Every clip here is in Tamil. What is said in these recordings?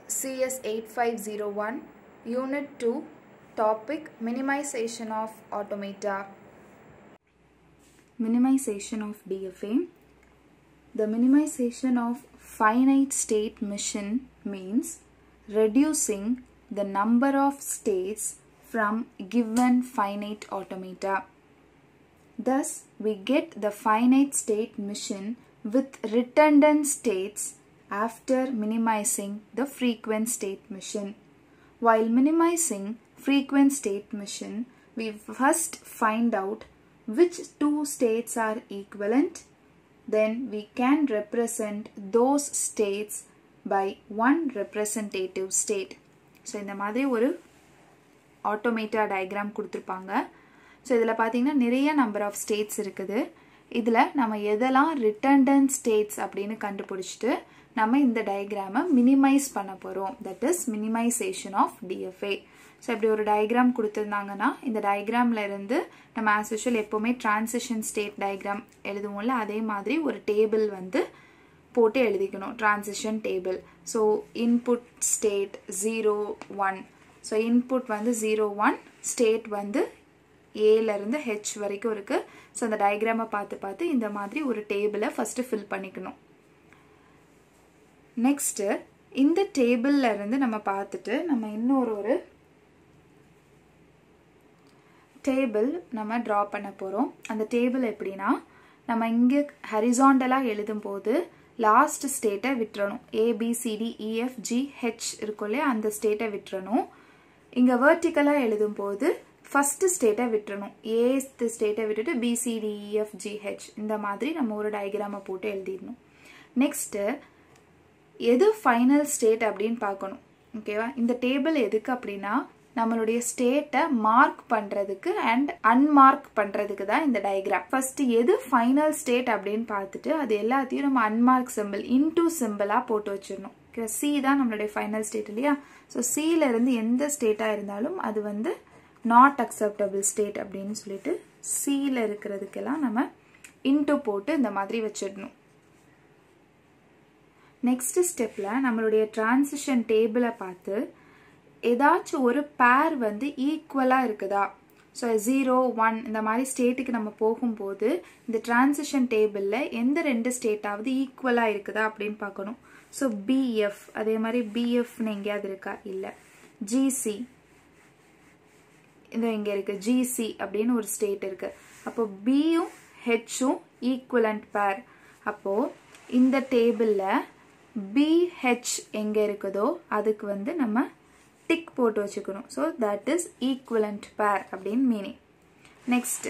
CS 8501 Unit 2 Topic Minimization of Automata Minimization of DFA The minimization of finite state machine means reducing the number of states from given finite automata. Thus, we get the finite state machine with redundant states after minimizing the frequent state machine. While minimizing frequent state machine, we first find out which two states are equivalent. Then we can represent those states by one representative state. So இந்த மாதிரி ஒரு ஆட்டோமேட்டா டயக்ராம் கொடுத்துருப்பாங்க ஸோ இதில் பார்த்தீங்கன்னா நிறைய நம்பர் ஆஃப் ஸ்டேட்ஸ் இருக்குது இதில் நம்ம எதெல்லாம் ரிட்டர்டன் ஸ்டேட்ஸ் அப்படின்னு கண்டுபிடிச்சிட்டு நம்ம இந்த டயக்ராமை மினிமைஸ் பண்ண போகிறோம் that is minimisation of DFA so இப்படி ஒரு டயக்ராம் கொடுத்துருந்தாங்கன்னா இந்த டயக்ராமில் இருந்து நம்ம ஆஸ் யூஷுவல் எப்போவுமே டிரான்சிஷன் ஸ்டேட் டயக்ராம் எழுதுவோம்ல அதே மாதிரி ஒரு டேபிள் வந்து போட்டு எழுதிக்கணும் transition table so input state zero one so input வந்து ஜீரோ ஒன் ஸ்டேட் வந்து ஏலேருந்து ஹெச் வரைக்கும் இருக்குது ஸோ அந்த டயக்ராமை பார்த்து பார்த்து இந்த மாதிரி ஒரு டேபிளை ஃபஸ்ட்டு ஃபில் பண்ணிக்கணும் நெக்ஸ்ட்டு இந்த டேபிளில் இருந்து நம்ம பார்த்துட்டு நம்ம இன்னொரு ஒரு டேபிள் நம்ம ட்ரா பண்ண போகிறோம் அந்த டேபிள் எப்படின்னா நம்ம இங்கே ஹரிசாண்டலாக எழுதும்போது லாஸ்ட் ஸ்டேட்டை விட்டுறணும் ஏபிசிடி இஎஃப்ஜி ஹெச் இருக்கும் இல்லையா அந்த ஸ்டேட்டை விட்டுறணும் இங்கே வேர்ட்டிக்கலாக எழுதும்போது ஃபஸ்ட்டு ஸ்டேட்டை விட்டுறணும் ஏஸ்த் ஸ்டேட்டை விட்டுட்டு பிசிடி இஎஃப்ஜி ஹெச் இந்த மாதிரி நம்ம ஒரு டயக்ராமை போட்டு எழுதிடணும் நெக்ஸ்ட்டு எது ஃபைனல் ஸ்டேட் அப்படின்னு பார்க்கணும் ஓகேவா இந்த டேபிள் எதுக்கு அப்படின்னா நம்மளுடைய ஸ்டேட்டை மார்க் பண்ணுறதுக்கு அண்ட் அன்மார்க் பண்ணுறதுக்கு தான் இந்த டயக்ராம் ஃபர்ஸ்ட் எது ஃபைனல் ஸ்டேட் அப்படின்னு பார்த்துட்டு அது எல்லாத்தையும் நம்ம அன்மார்க் சிம்பிள் இன்டூ சிம்பிளாக போட்டு வச்சிடணும் ஓகே சி தான் நம்மளுடைய ஃபைனல் ஸ்டேட் இல்லையா ஸோ சியில இருந்து எந்த ஸ்டேட்டாக இருந்தாலும் அது வந்து நாட் அக்செப்டபிள் ஸ்டேட் அப்படின்னு சொல்லிட்டு சியில் இருக்கிறதுக்கெல்லாம் நம்ம இன்டூ போட்டு இந்த மாதிரி வச்சிடணும் நெக்ஸ்ட் ஸ்டெப்பில் நம்மளுடைய டிரான்சிஷன் டேபிளை பார்த்து ஏதாச்சும் ஒரு பேர் வந்து ஈக்குவலாக இருக்குதா ஸோ ஜீரோ ஒன் இந்த மாதிரி ஸ்டேட்டுக்கு நம்ம போகும்போது இந்த டிரான்சிஷன் டேபிளில் எந்த ரெண்டு ஸ்டேட்டாவது ஈக்குவலாக இருக்குதா அப்படின்னு பார்க்கணும் ஸோ பிஎஃப் அதே மாதிரி பிஎஃப்னு எங்கேயாவது இருக்கா இல்லை ஜிசி இது இங்கே இருக்குது ஜிசி அப்படின்னு ஒரு ஸ்டேட் இருக்குது அப்போ பியும் ஹெச்சும் ஈக்குவலண்ட் பேர் அப்போது இந்த டேபிளில் பிஹெச் எங்கே இருக்குதோ அதுக்கு வந்து நம்ம டிக் போட்டு வச்சுக்கணும் so that is equivalent pair அப்படின்னு மீனிங் நெக்ஸ்ட்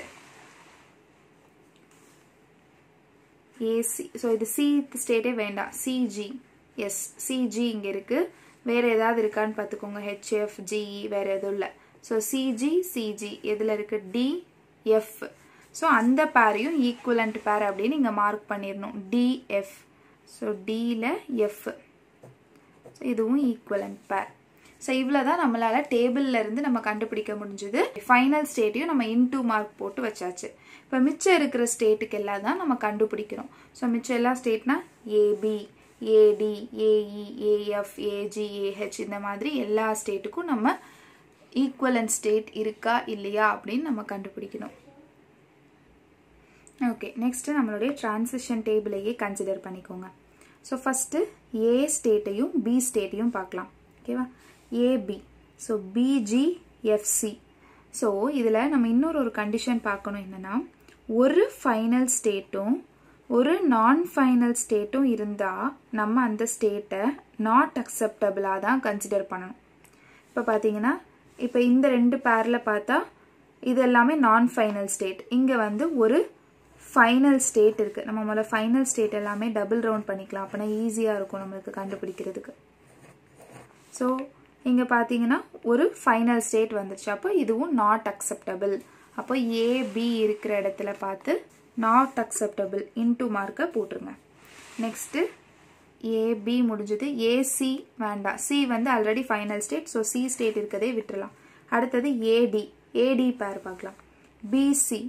ஏசி ஸோ இது சி ஸ்டேட்டே வேண்டாம் சிஜி எஸ் சிஜி இங்கே இருக்குது வேறு ஏதாவது இருக்கான்னு பார்த்துக்கோங்க ஹெச்எஃப் ஜிஇ வேறு எதுவும் இல்லை ஸோ சிஜி சிஜி எதில் இருக்குது டி எஃப் ஸோ அந்த பேரையும் ஈக்குவலண்ட் பேர் அப்படின்னு இங்கே மார்க் பண்ணிடணும் டிஎஃப் ஸோ டியில் எஃப் ஸோ இதுவும் ஈக்குவலண்ட் பேர் ஸோ இவ்வளோ தான் நம்மளால் டேபிளில் இருந்து நம்ம கண்டுபிடிக்க முடிஞ்சுது ஃபைனல் ஸ்டேட்டையும் நம்ம இன்டூ மார்க் போட்டு வச்சாச்சு இப்போ மிச்சம் இருக்கிற ஸ்டேட்டுக்கு எல்லாம் தான் நம்ம கண்டுபிடிக்கிறோம் ஸோ மிச்சம் எல்லா ஸ்டேட்னா AB AD AE AF AG AH இந்த மாதிரி எல்லா ஸ்டேட்டுக்கும் நம்ம ஈக்குவலன் ஸ்டேட் இருக்கா இல்லையா அப்படின்னு நம்ம கண்டுபிடிக்கணும் ஓகே நெக்ஸ்ட்டு நம்மளுடைய டிரான்சிஷன் டேபிளையே கன்சிடர் பண்ணிக்கோங்க ஸோ ஃபஸ்ட்டு ஏ ஸ்டேட்டையும் பி ஸ்டேட்டையும் பார்க்கலாம் ஓகேவா ஏபி ஸோ பிஜிஎஃப்சி ஸோ இதில் நம்ம இன்னொரு ஒரு கண்டிஷன் பார்க்கணும் என்னென்னா ஒரு ஃபைனல் ஸ்டேட்டும் ஒரு நான் ஃபைனல் ஸ்டேட்டும் இருந்தால் நம்ம அந்த ஸ்டேட்டை நாட் அக்செப்டபிளாக தான் கன்சிடர் பண்ணணும் இப்போ பார்த்தீங்கன்னா இப்போ இந்த ரெண்டு பேரில் பார்த்தா இது எல்லாமே நான் ஃபைனல் ஸ்டேட் இங்கே வந்து ஒரு ஃபைனல் ஸ்டேட் இருக்குது நம்ம முதல்ல ஃபைனல் ஸ்டேட் எல்லாமே டபுள் ரவுண்ட் பண்ணிக்கலாம் அப்போனா ஈஸியாக இருக்கும் நம்மளுக்கு கண்டுபிடிக்கிறதுக்கு ஸோ இங்கே பார்த்தீங்கன்னா ஒரு ஃபைனல் ஸ்டேட் வந்துருச்சு அப்போ இதுவும் நாட் அக்செப்டபிள் அப்போ ஏபி இருக்கிற இடத்துல பார்த்து நாட் அக்செப்டபிள் இன்டூ மார்க்கை போட்டுருங்க நெக்ஸ்ட்டு ஏபி முடிஞ்சது ஏசி வேண்டாம் சி வந்து already final state so C state இருக்கதே விட்டுறலாம் அடுத்தது ஏடி ஏடி பேர் பார்க்கலாம் பிசி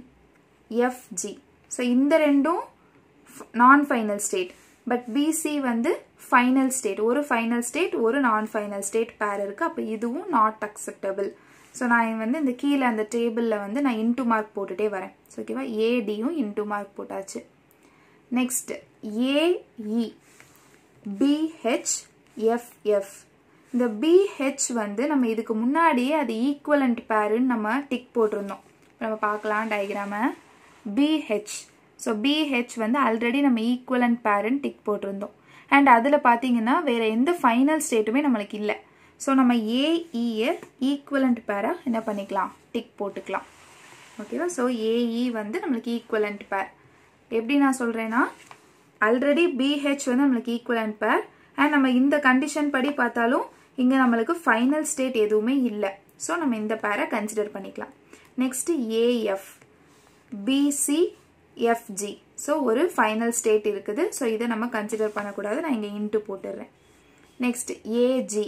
எஃப்ஜி ஸோ இந்த ரெண்டும் non final state but BC வந்து ஃபைனல் ஸ்டேட் ஒரு ஃபைனல் ஸ்டேட் ஒரு நான் ஃபைனல் ஸ்டேட் பேர் இருக்குது அப்போ இதுவும் நாட் அக்செப்டபிள் ஸோ நான் வந்து இந்த கீழே அந்த டேபிளில் வந்து நான் இன்டூ மார்க் போட்டுட்டே வரேன் ஸோ ஓகேவா ஏடியும் இன்டூ மார்க் போட்டாச்சு நெக்ஸ்ட் ஏஇ பிஹெச் எஃப்எஃப் இந்த பிஹெச் வந்து நம்ம இதுக்கு முன்னாடியே அது ஈக்குவலண்ட் பேருன்னு நம்ம டிக் போட்டிருந்தோம் நம்ம பார்க்கலாம் டயக்ராமை பிஹெச் ஸோ பிஹெச் வந்து ஆல்ரெடி நம்ம ஈக்குவலண்ட் பேருன்னு டிக் போட்டிருந்தோம் அண்ட் அதில் பார்த்தீங்கன்னா வேற எந்த ஃபைனல் ஸ்டேட்டுமே நம்மளுக்கு இல்லை ஸோ நம்ம ஏஇயை ஈக்குவலண்ட் பேராக என்ன பண்ணிக்கலாம் டிக் போட்டுக்கலாம் ஓகேவா ஸோ ஏஇ வந்து நம்மளுக்கு ஈக்குவலண்ட் பேர் எப்படி நான் சொல்கிறேன்னா ஆல்ரெடி பிஹெச் வந்து நம்மளுக்கு ஈக்குவலண்ட் பேர் அண்ட் நம்ம இந்த கண்டிஷன் படி பார்த்தாலும் இங்கே நம்மளுக்கு ஃபைனல் ஸ்டேட் எதுவுமே இல்லை ஸோ நம்ம இந்த பேரை கன்சிடர் பண்ணிக்கலாம் next AF BC FG so ஒரு ஃபைனல் ஸ்டேட் இருக்குது ஸோ இதை நம்ம கன்சிடர் பண்ணக்கூடாது நான் இங்கே இன்ட்டு போட்டுடுறேன் next AG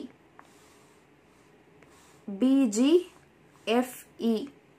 BG FE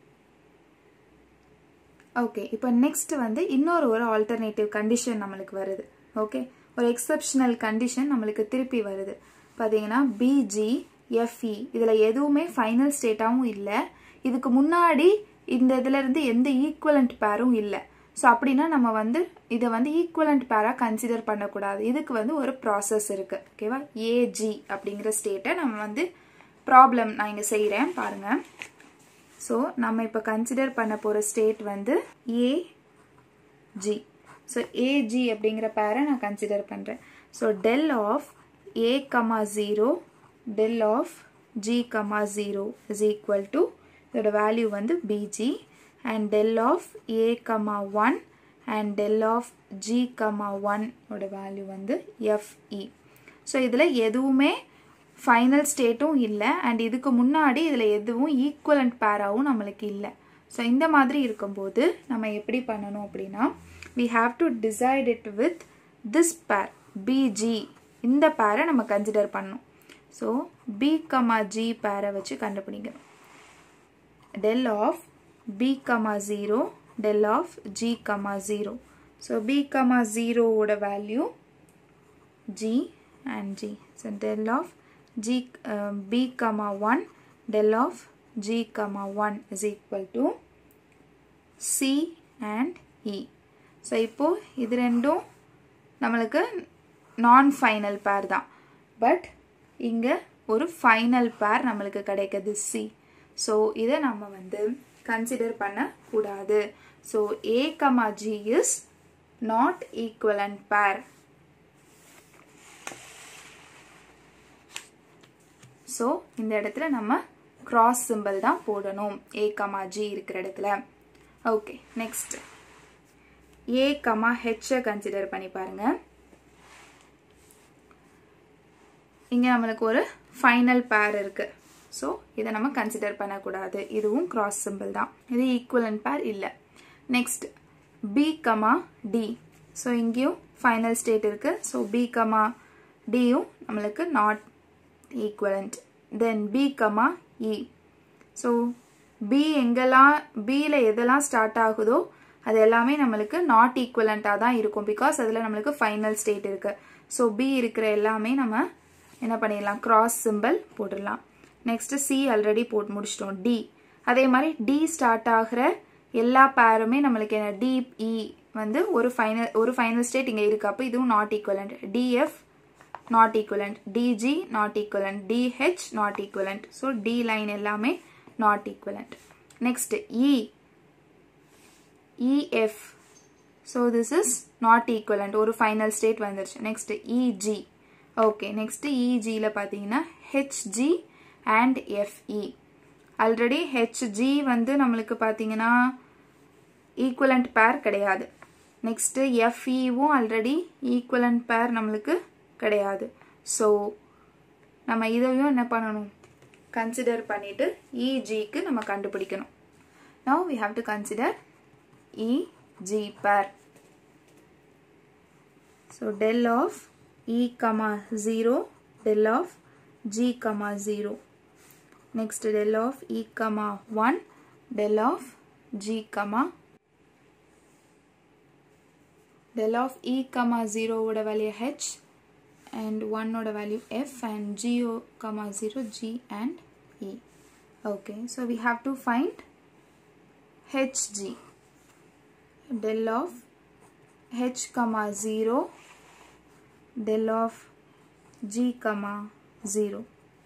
okay இப்போ நெக்ஸ்ட் வந்து இன்னொரு ஒரு ஆல்டர்னேட்டிவ் கண்டிஷன் நம்மளுக்கு வருது ஓகே ஒரு எக்ஸப்ஷனல் கண்டிஷன் நம்மளுக்கு திருப்பி வருது பார்த்தீங்கன்னா பிஜி எஃப்இ இதில் எதுவுமே ஃபைனல் ஸ்டேட்டாகவும் இல்லை இதுக்கு முன்னாடி இந்த இதுல இருந்து எந்த ஈக்குவலண்ட் பேரும் இல்லை ஸோ அப்படின்னா நம்ம வந்து இதை வந்து ஈக்குவலண்ட் பேராக கன்சிடர் பண்ணக்கூடாது இதுக்கு வந்து ஒரு ப்ராசஸ் இருக்கு ஓகேவா ஏஜி அப்படிங்கிற ஸ்டேட்டை நம்ம வந்து ப்ராப்ளம் நான் இங்கே செய்கிறேன் பாருங்க ஸோ நம்ம இப்போ கன்சிடர் பண்ண போகிற ஸ்டேட் வந்து ஏஜி ஸோ ஏஜி அப்படிங்கிற பேரை நான் கன்சிடர் பண்ணுறேன் so del of A comma zero del of G comma zero is equal to இதோட வேல்யூ வந்து BG and del of A comma one and del of G comma one ஓட வேல்யூ வந்து எஃப்இ ஸோ இதில் எதுவுமே ஃபைனல் ஸ்டேட்டும் இல்லை அண்ட் இதுக்கு முன்னாடி இதில் எதுவும் ஈக்குவலண்ட் பேராகவும் நம்மளுக்கு இல்லை ஸோ இந்த மாதிரி இருக்கும்போது நம்ம எப்படி பண்ணணும் அப்படின்னா we have to decide it with this pair BG இந்த பேரை நம்ம கன்சிடர் பண்ணணும் ஸோ பி கமா ஜி பேரை வச்சு கண்டுபிடிக்கணும் del of b comma 0 del of g comma 0 so b comma 0 ஓட value g and g so del of g uh, b comma 1 del of g comma 1 is equal to c and e so இப்போ இது ரெண்டும் நம்மளுக்கு நான் ஃபைனல் பேர் தான் பட் இங்கே ஒரு ஃபைனல் பேர் நம்மளுக்கு கிடைக்குது சி ஸோ இதை நம்ம வந்து கன்சிடர் பண்ணக்கூடாது so A comma G is not equivalent pair so இந்த இடத்துல நம்ம கிராஸ் சிம்பிள் தான் போடணும் ஏ கமா ஜி இருக்கிற இடத்துல ஓகே நெக்ஸ்ட் ஏ கமா ஹெச்சை கன்சிடர் பண்ணி பாருங்க இங்கே நம்மளுக்கு ஒரு ஃபைனல் பேர் இருக்கு ஸோ இதை நம்ம கன்சிடர் பண்ணக்கூடாது இதுவும் கிராஸ் சிம்பிள் தான் இது ஈக்குவலன் பேர் இல்லை next B comma D so இங்கேயும் ஃபைனல் ஸ்டேட் இருக்கு ஸோ பி கமா டியும் நம்மளுக்கு not equivalent then B comma E so B எங்கெல்லாம் பியில் எதெல்லாம் ஸ்டார்ட் ஆகுதோ அது எல்லாமே நம்மளுக்கு நாட் ஈக்குவலண்ட்டாக தான் இருக்கும் பிகாஸ் அதில் நம்மளுக்கு ஃபைனல் ஸ்டேட் இருக்கு ஸோ பி இருக்கிற எல்லாமே நம்ம என்ன பண்ணிடலாம் கிராஸ் சிம்பிள் போட்டுடலாம் நெக்ஸ்ட் சி ஆல்ரெடி போட்டு முடிச்சிட்டோம் டி அதே மாதிரி டி ஸ்டார்ட் ஆகிற எல்லா பேருமே நம்மளுக்கு என்ன டிஇ வந்து ஒரு ஃபைனல் ஒரு ஃபைனல் ஸ்டேட் இங்கே இருக்கு அப்போ இதுவும் not equivalent DF not equivalent DG not equivalent DH not equivalent so D line எல்லாமே not equivalent next E EF so this is not equivalent ஒரு ஃபைனல் ஸ்டேட் வந்துருச்சு நெக்ஸ்ட் இஜி ஓகே நெக்ஸ்ட் இஜியில் பார்த்தீங்கன்னா HG and FE already HG வந்து நம்மளுக்கு பார்த்தீங்கன்னா ஈக்குவலண்ட் பேர் கிடையாது நெக்ஸ்ட்டு எஃப்இவும் ஆல்ரெடி ஈக்குவலண்ட் பேர் நம்மளுக்கு கிடையாது ஸோ நம்ம இதையும் என்ன பண்ணணும் கன்சிடர் பண்ணிட்டு இஜிக்கு நம்ம கண்டுபிடிக்கணும் now we have to consider EG pair so del of e comma 0 del of g comma 0 next del of e comma 1 del of g comma del of e comma 0 ஓட value h and 1 oda value f and g comma 0 g and e okay so we have to find hg del of h comma 0 del of g comma 0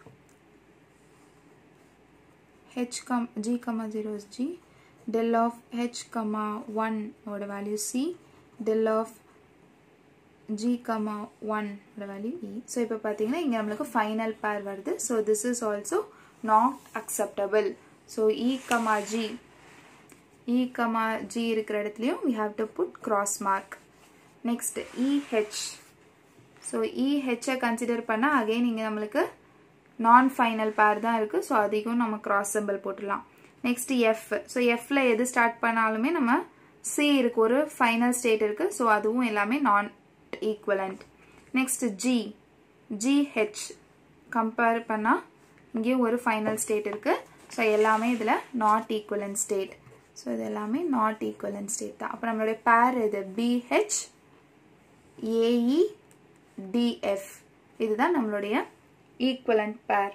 h com g comma 0 is g del of h comma 1 oda value c del of g comma 1 value e so இப்போ பார்த்தீங்கன்னா இங்கே நம்மளுக்கு ஃபைனல் பேர் வருது so this is also not acceptable so E comma G E comma G இருக்கிற இடத்துலையும் we have to put cross mark next EH so EHஐ கன்சிடர் பண்ணால் அகைன் இங்கே நம்மளுக்கு நான் ஃபைனல் பேர் தான் இருக்குது ஸோ அதிகம் நம்ம கிராஸ் சிம்பிள் போட்டுடலாம் நெக்ஸ்ட் எஃப் ஸோ எஃப்ல எது ஸ்டார்ட் பண்ணாலுமே நம்ம சி இருக்கு ஒரு ஃபைனல் ஸ்டேட் இருக்குது ஸோ அதுவும் எல்லாமே non equivalent next G GH compare பண்ணால் இங்கேயும் ஒரு ஃபைனல் ஸ்டேட் இருக்குது ஸோ எல்லாமே இதில் நாட் ஈக்குவலன்ட் ஸ்டேட் ஸோ இது எல்லாமே நாட் ஈக்குவலன்ட் ஸ்டேட் தான் அப்போ நம்மளுடைய பேர் இது பிஹெச் ஏஇ டிஎஃப் இதுதான் நம்மளுடைய equivalent pair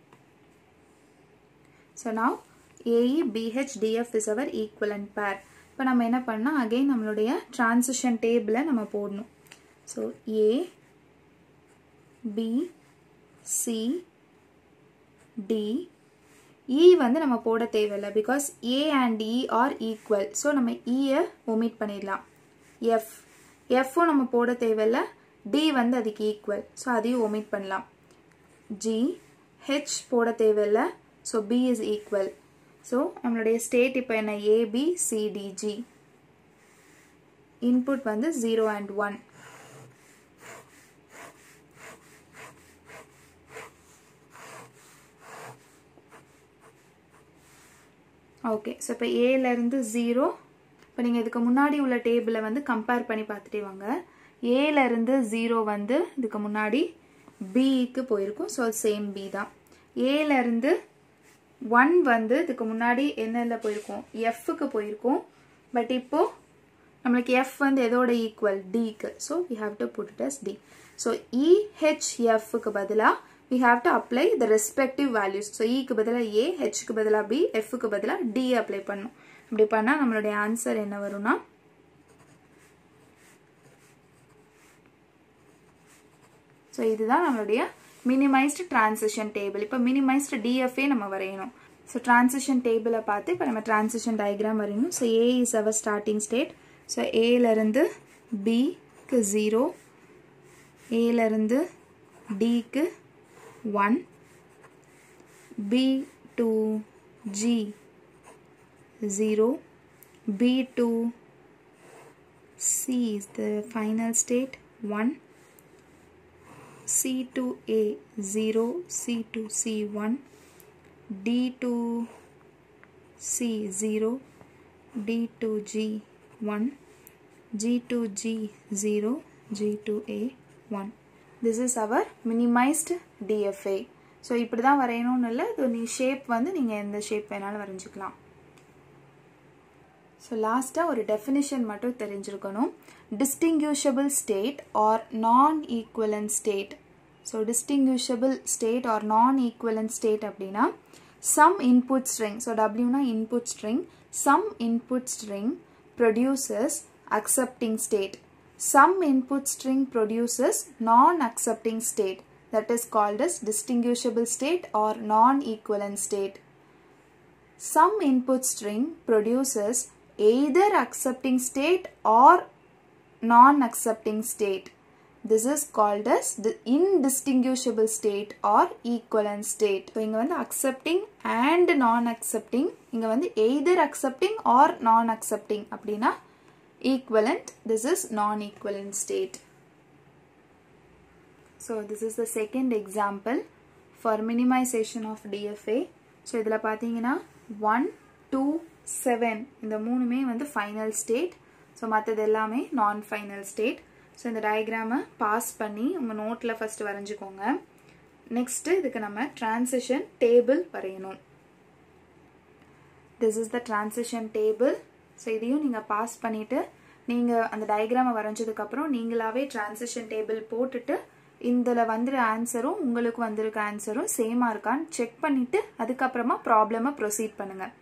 so now AE BH DF is our equivalent pair இப்போ நம்ம என்ன பண்ணால் அகைன் நம்மளுடைய டிரான்சிஷன் டேபிளை நம்ம போடணும் so A B C D E வந்து நம்ம போட தேவையில்லை because A and E are equal so நம்ம இயை ஒமிட் பண்ணிடலாம் எஃப் எஃப்பும் நம்ம போட தேவையில்லை டி வந்து அதுக்கு ஈக்குவல் ஸோ அதையும் ஒமிட் பண்ணலாம் ஜி ஹெச் போட தேவையில்லை so B is equal so நம்மளுடைய ஸ்டேட் இப்போ என்ன ஏபி சிடிஜி இன்புட் வந்து zero and one okay so இப்போ ஏலேருந்து ஜீரோ இப்போ நீங்கள் இதுக்கு முன்னாடி உள்ள டேபிளை வந்து கம்பேர் பண்ணி பார்த்துட்டே வாங்க ஏலேருந்து ஜீரோ வந்து இதுக்கு முன்னாடி பிக்கு போயிருக்கும் ஸோ சேம் பி தான் ஏலேருந்து ஒன் வந்து இதுக்கு முன்னாடி என்னென்ன போயிருக்கும் எஃப்க்கு போயிருக்கும் பட் இப்போ நம்மளுக்கு எஃப் வந்து எதோட ஈக்குவல் டிக்கு so we have to put it as D so இஹெச்எஃப்க்கு பதிலாக we have to apply the respective values. So, E க்கு பதிலா A, H க்கு பதிலா B, F க்கு பதிலா D apply பண்ணும். இப்படி பண்ணா நம்மளுடைய ஆன்சர் என்ன வரும்னா ஸோ இதுதான் நம்மளுடைய மினிமைஸ்டு டிரான்சிஷன் டேபிள் இப்போ மினிமைஸ்டு டிஎஃப்ஏ நம்ம வரையணும் ஸோ டிரான்சிஷன் டேபிளை பார்த்து இப்போ நம்ம டிரான்சிஷன் டயக்ராம் வரையணும் so A is our starting state so ஏலேருந்து பிக்கு ஜீரோ ஏலேருந்து டிக்கு 1 b to g 0 b to c is the final state 1 c to a 0 c to c 1 d to c 0 d to g 1 g to g 0 g to a 1 this is our minimized DFA so இப்படி தான் வரையணும்னு இல்லை இது நீ ஷேப் வந்து நீங்கள் எந்த ஷேப் வேணாலும் வரைஞ்சிக்கலாம் ஸோ லாஸ்ட்டாக ஒரு டெஃபினிஷன் மட்டும் தெரிஞ்சிருக்கணும் distinguishable state are non equivalent state so distinguishable state are non equivalent state அப்படின்னா சம் இன்புட் ஸ்ட்ரிங் ஸோ டபிள்யூனா input string some input string produces accepting state some input string produces non-accepting state that is called as distinguishable state or non-equivalent state. Some input string produces either accepting state or non-accepting state. This is called as the indistinguishable state or equivalent state. So, இங்க வந்து accepting and non-accepting இங்க வந்து either accepting or non-accepting அப்படின்னா equivalent this is non-equivalent state so this is the second example for minimization of DFA so இதில் பார்த்தீங்கன்னா 1 2 7 இந்த மூணுமே வந்து ஃபைனல் ஸ்டேட் ஸோ மற்றது எல்லாமே நான் ஃபைனல் ஸ்டேட் ஸோ இந்த டயக்ராமை பாஸ் பண்ணி உங்கள் நோட்டில் ஃபஸ்ட்டு வரைஞ்சிக்கோங்க நெக்ஸ்ட்டு இதுக்கு நம்ம டிரான்சிஷன் டேபிள் வரையணும் this is the transition table so இதையும் நீங்கள் பாஸ் பண்ணிவிட்டு நீங்கள் அந்த டயக்ராமை வரைஞ்சதுக்கப்புறம் நீங்களாவே டிரான்சிஷன் டேபிள் போட்டுட்டு இதில் வந்துரு ஆன்சரும் உங்களுக்கு வந்திருக்க ஆன்சரும் சேமாக இருக்கான்னு செக் பண்ணிவிட்டு அதுக்கப்புறமா ப்ராப்ளமை ப்ரொசீட் பண்ணுங்கள்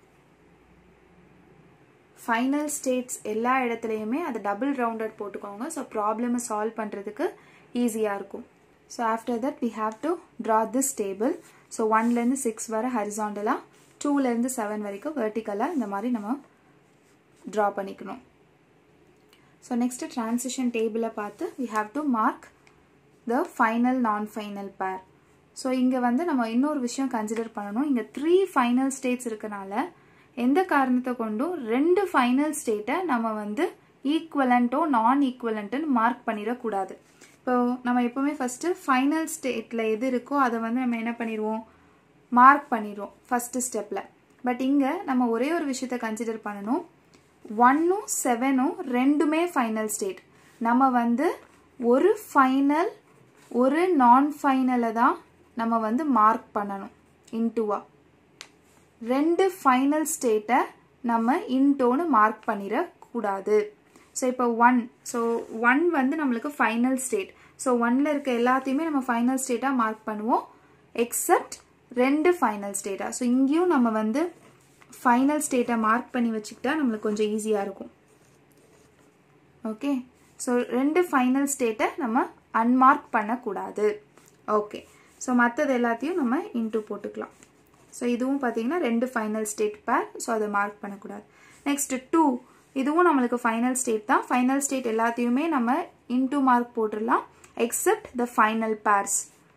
ஃபைனல் ஸ்டேட்ஸ் எல்லா இடத்துலையுமே அது டபுள் ரவுண்டட் போட்டுக்கோங்க ஸோ ப்ராப்ளமை சால்வ் பண்ணுறதுக்கு ஈஸியாக இருக்கும் so after that we have to draw this table so ஒன்லேருந்து சிக்ஸ் வர ஹரிசாண்டலாக டூலேருந்து செவன் வரைக்கும் வெர்டிக்கலாக இந்த மாதிரி நம்ம ட்ரா பண்ணிக்கணும் ஸோ நெக்ஸ்ட்டு ட்ரான்சிஷன் டேபிளை பார்த்து we have to mark the final non final pair so இங்கே வந்து நம்ம இன்னொரு விஷயம் கன்சிடர் பண்ணணும் இங்கே த்ரீ ஃபைனல் ஸ்டேட்ஸ் இருக்கனால எந்த காரணத்தை கொண்டும் ரெண்டு ஃபைனல் ஸ்டேட்டை நம்ம வந்து ஈக்குவலண்ட்டோ நான் ஈக்குவலண்ட்டுன்னு மார்க் பண்ணிடக்கூடாது இப்போ நம்ம எப்போவுமே ஃபஸ்ட்டு ஃபைனல் ஸ்டேட்டில் எது இருக்கோ அதை வந்து நம்ம என்ன பண்ணிடுவோம் மார்க் பண்ணிடுவோம் ஃபஸ்ட்டு ஸ்டெப்பில் பட் இங்கே நம்ம ஒரே ஒரு விஷயத்த கன்சிடர் பண்ணணும் ஒன்னும் செவனும் ரெண்டுமே ஃபைனல் ஸ்டேட் நம்ம வந்து ஒரு ஃபைனல் ஒரு நான் ஃபைனலை தான் நம்ம வந்து மார்க் பண்ணணும் இன்டூவா ரெண்டு ஃபைனல் ஸ்டேட்டை நம்ம இன்டோன்னு மார்க் பண்ணிடக்கூடாது ஸோ இப்போ ஒன் ஸோ ஒன் வந்து நம்மளுக்கு ஃபைனல் ஸ்டேட் ஸோ ஒன்ல இருக்க எல்லாத்தையுமே நம்ம ஃபைனல் ஸ்டேட்டாக மார்க் பண்ணுவோம் எக்ஸப்ட் ரெண்டு ஃபைனல் ஸ்டேட்டாக ஸோ இங்கேயும் நம்ம வந்து ஃபைனல் ஸ்டேட்டை மார்க் பண்ணி வச்சுக்கிட்டா நம்மளுக்கு கொஞ்சம் ஈஸியாக இருக்கும் ஓகே ஸோ ரெண்டு ஃபைனல் ஸ்டேட்டை நம்ம அன்மார்க் பண்ணக்கூடாது ஓகே ஸோ மற்றது எல்லாத்தையும் நம்ம இன்டூ போட்டுக்கலாம் ஸோ இதுவும் பார்த்தீங்கன்னா ரெண்டு ஃபைனல் ஸ்டேட் பேர் ஸோ அதை மார்க் பண்ணக்கூடாது நெக்ஸ்ட் டூ இதுவும் நம்மளுக்கு ஃபைனல் ஸ்டேட் தான் ஃபைனல் ஸ்டேட் எல்லாத்தையுமே நம்ம இன்டூ மார்க் போட்டுடலாம் except the final pairs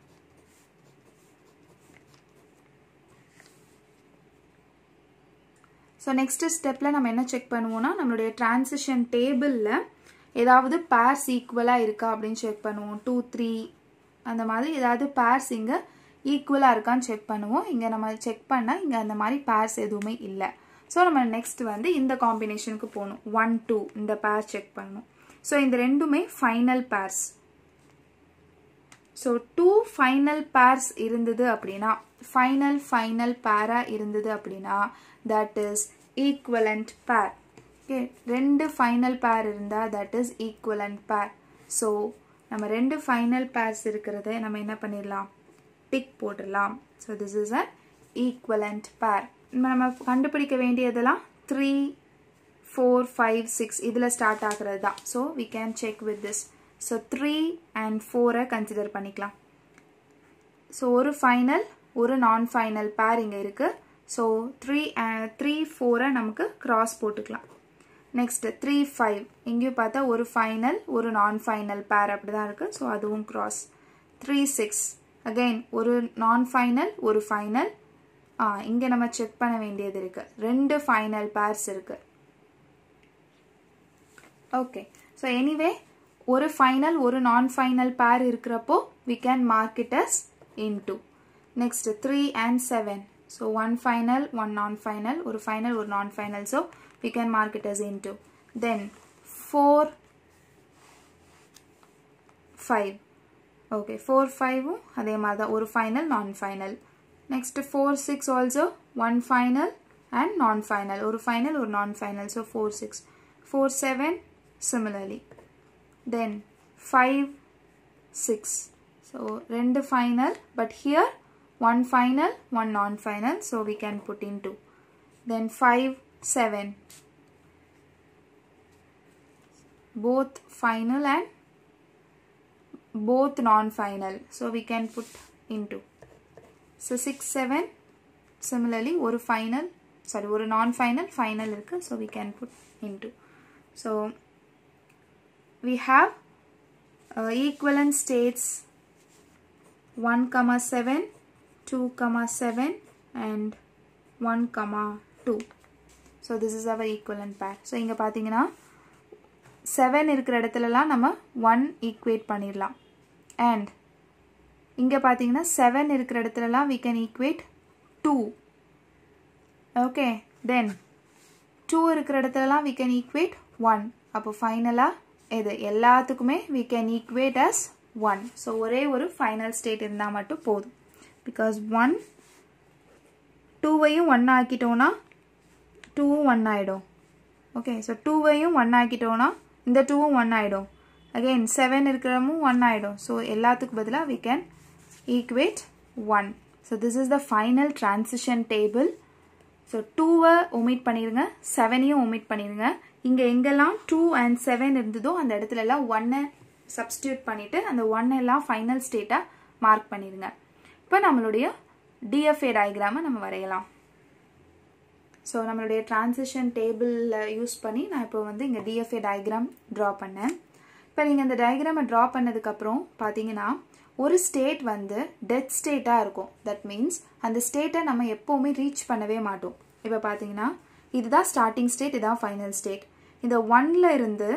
so next ஸ்டெப்பில் நம்ம என்ன செக் பண்ணுவோம்னா நம்மளுடைய டிரான்சிஷன் டேபிளில் ஏதாவது பேர்ஸ் ஈக்குவலாக இருக்கா அப்படின்னு செக் பண்ணுவோம் டூ த்ரீ அந்த மாதிரி ஏதாவது பேர்ஸ் இங்கே ஈக்குவலாக இருக்கான்னு செக் பண்ணுவோம் இங்கே நம்ம செக் பண்ணால் இங்கே அந்த மாதிரி பேர்ஸ் எதுவுமே இல்லை ஸோ நம்ம நெக்ஸ்ட் வந்து இந்த காம்பினேஷனுக்கு போகணும் ஒன் டூ இந்த பேர் செக் பண்ணணும் ஸோ இந்த ரெண்டுமே final pairs so two final pairs இருந்தது அப்படின்னா ஃபைனல் ஃபைனல் பேராக இருந்தது அப்படின்னா that is equivalent pair okay ரெண்டு ஃபைனல் பேர் இருந்தால் that is equivalent pair so நம்ம ரெண்டு ஃபைனல் பேர்ஸ் இருக்கிறத நம்ம என்ன பண்ணிடலாம் டிக் போட்டுடலாம் so this is a equivalent pair நம்ம கண்டுபிடிக்க வேண்டியதெல்லாம் த்ரீ ஃபோர் ஃபைவ் சிக்ஸ் இதில் ஸ்டார்ட் ஆகிறது தான் so we can check with this so three and ஃபோரை கன்சிடர் பண்ணிக்கலாம் ஸோ ஒரு ஃபைனல் ஒரு நான் ஃபைனல் பேர் இங்கே இருக்குது ஸோ த்ரீ த்ரீ ஃபோரை நமக்கு கிராஸ் போட்டுக்கலாம் நெக்ஸ்ட் த்ரீ ஃபைவ் இங்கேயும் பார்த்தா ஒரு ஃபைனல் ஒரு நான் ஃபைனல் பேர் அப்படி தான் இருக்குது ஸோ அதுவும் கிராஸ் த்ரீ சிக்ஸ் அகெயின் ஒரு நான் ஃபைனல் ஒரு ஃபைனல் ஆ இங்கே நம்ம செக் பண்ண வேண்டியது இருக்குது ரெண்டு ஃபைனல் பேர்ஸ் இருக்குது ஓகே ஸோ எனிவே ஒரு ஃபைனல் ஒரு நான் ஃபைனல் பேர் இருக்கிறப்போ we can mark it as into next three and seven so one final one non final ஒரு ஃபைனல் ஒரு non final so we can mark it as into then 4 5 okay 4 5 அதே மாதிரி தான் ஒரு final non final next four six also one final and non final ஒரு ஃபைனல் ஒரு non final so four six four seven similarly then five six so ரெண்டு final but here one final one non final so we can put into then five 7 both final and both non-final so we can put into so 6 7 similarly ஒரு final sorry ஒரு non-final final இருக்கு so we can put into so we have uh, equivalent states 1 comma 7 2 comma 7 and 1 comma 2 so this is our equivalent pair so இங்கே பார்த்தீங்கன்னா செவன் இருக்கிற இடத்துலலாம் நம்ம ஒன் ஈக்குவேட் பண்ணிடலாம் அண்ட் இங்கே பார்த்தீங்கன்னா செவன் இருக்கிற இடத்துலலாம் we can equate two okay then two இருக்கிற இடத்துலலாம் வி கேன் ஈக்குவேட் ஒன் அப்போ ஃபைனலாக எது எல்லாத்துக்குமே we can equate as one so ஒரே ஒரு ஃபைனல் ஸ்டேட் இருந்தால் மட்டும் போதும் பிகாஸ் ஒன் டூவையும் ஒன் ஆக்கிட்டோன்னா டூவும் ஒன் ஆகிடும் ஓகே ஸோ டூவையும் ஒன் ஆக்கிட்டோன்னா இந்த டூவும் ஒன் ஆகிடும் அகெயின் செவன் இருக்கிறமும் ஒன் ஆகிடும் ஸோ எல்லாத்துக்கும் பதிலாக we can equate one so this is the final transition table so டூவை ஒமிட் பண்ணிடுங்க செவனையும் ஒமிட் பண்ணிடுங்க இங்கே எங்கெல்லாம் டூ அண்ட் செவன் இருந்ததோ அந்த இடத்துல எல்லாம் ஒன்னை சப்ஸ்டியூட் பண்ணிவிட்டு அந்த ஒன் எல்லாம் ஃபைனல் ஸ்டேட்டாக மார்க் பண்ணிடுங்க இப்போ நம்மளுடைய டிஎஃப்ஏ டயக்ராமை நம்ம வரையலாம் ஸோ நம்மளுடைய டிரான்சிஷன் டேபிளில் யூஸ் பண்ணி நான் இப்போ வந்து இங்கே டிஎஃப்ஏ டயக்ராம் ட்ரா பண்ணேன் இப்போ நீங்கள் இந்த டயக்ராமை ட்ரா பண்ணதுக்கப்புறம் பார்த்தீங்கன்னா ஒரு ஸ்டேட் வந்து டெத் ஸ்டேட்டாக இருக்கும் தட் மீன்ஸ் அந்த ஸ்டேட்டை நம்ம எப்போவுமே ரீச் பண்ணவே மாட்டோம் இப்போ பார்த்தீங்கன்னா இதுதான் ஸ்டார்டிங் ஸ்டேட் இதுதான் ஃபைனல் ஸ்டேட் இந்த ஒன்ல இருந்து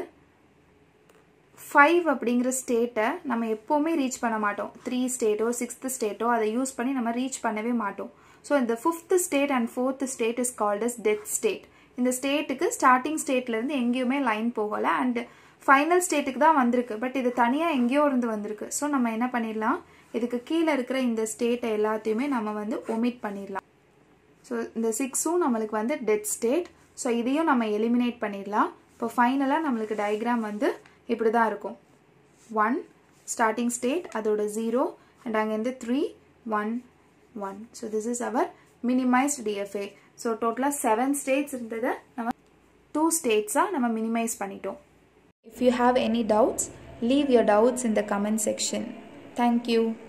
ஃபைவ் அப்படிங்கிற ஸ்டேட்டை நம்ம எப்போவுமே ரீச் பண்ண மாட்டோம் த்ரீ ஸ்டேட்டோ சிக்ஸ்த்து ஸ்டேட்டோ அதை யூஸ் பண்ணி நம்ம ரீச் பண்ணவே மாட்டோம் ஸோ இந்த fifth state and fourth state is called as death state இந்த ஸ்டேட்டுக்கு ஸ்டார்டிங் ஸ்டேட்லேருந்து எங்கேயுமே லைன் போகலை அண்ட் ஃபைனல் ஸ்டேட்டுக்கு தான் வந்திருக்கு பட் இது தனியாக எங்கேயோ இருந்து வந்திருக்கு ஸோ நம்ம என்ன பண்ணிடலாம் இதுக்கு கீழே இருக்கிற இந்த ஸ்டேட்டை எல்லாத்தையுமே நம்ம வந்து ஒமிட் பண்ணிடலாம் ஸோ இந்த சிக்ஸும் நம்மளுக்கு வந்து டெத் ஸ்டேட் ஸோ இதையும் நம்ம எலிமினேட் பண்ணிடலாம் இப்போ ஃபைனலாக நம்மளுக்கு டயக்ராம் வந்து இப்படி தான் இருக்கும் ஒன் ஸ்டார்டிங் ஸ்டேட் அதோட ஜீரோ அண்ட் அங்கேருந்து three one one so this is our minimized DFA so டோட்டலாக செவன் ஸ்டேட்ஸ் இருந்ததை நம்ம டூ ஸ்டேட்ஸாக நம்ம மினிமைஸ் பண்ணிட்டோம் If you have any doubts, leave your doubts in the comment section. Thank you.